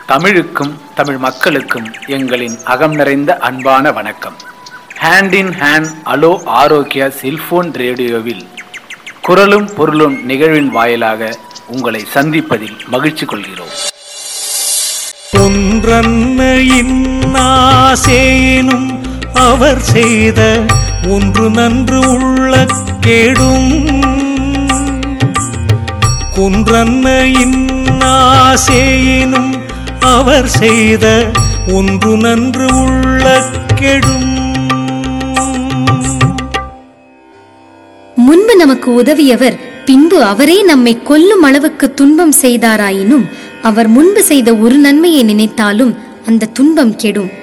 தமிழுக்கும் தமிழ் மக்களுக்கும் எங்களின் அகம் நிறைந்த அன்பான வணக்கம் ஹேண்ட் இன் ஹேண்ட் அலோ ஆரோக்கியா செல்போன் ரேடியோவில் குரலும் பொருளும் நிகழ்வின் வாயிலாக உங்களை சந்திப்பதில் மகிழ்ச்சி கொள்கிறோம் ஒன்றன்ன இன்னாசேனும் அவர் செய்த ஒன்று நன்று உள்ள கேடும் குன்றன்ன இன்னாசேனும் அவர் செய்த ஒன்று நன்று உள்ள கெடும் முன்பு நமக்கு உதவியவர் பின்பு அவரே நம்மை கொல்லும் அளவுக்கு துன்பம் செய்தாராயினும் அவர் முன்பு செய்த ஒரு நன்மையை நினைத்தாலும் அந்த துன்பம் கெடும்